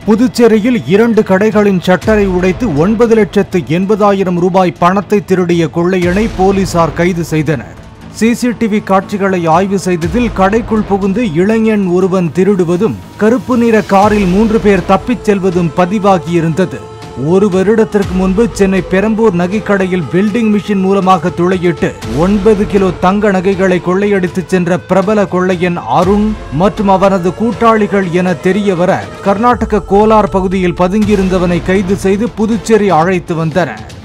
புதுச்சேரியில் இரண்டு கடைகளின் ஷட்டரை உடைத்து ஒன்பது லட்சத்து எண்பதாயிரம் ரூபாய் பணத்தை திருடிய கொள்ளையனை போலீசார் கைது செய்தனர் சிசிடிவி காட்சிகளை ஆய்வு செய்ததில் கடைக்குள் புகுந்து இளைஞன் ஒருவன் திருடுவதும் கருப்பு நிற காரில் மூன்று பேர் தப்பிச் செல்வதும் பதிவாகியிருந்தது ஒரு வருடத்திற்கு முன்பு சென்னை பெரம்பூர் நகைக்கடையில் வெல்டிங் மிஷின் மூலமாக துளையிட்டு ஒன்பது கிலோ தங்க நகைகளை கொள்ளையடித்து சென்ற பிரபல கொள்ளையன் அருண் மற்றும் அவனது கூட்டாளிகள் என தெரிய வர கர்நாடக கோலார் பகுதியில் பதுங்கியிருந்தவனை கைது செய்து புதுச்சேரி அழைத்து வந்தனர்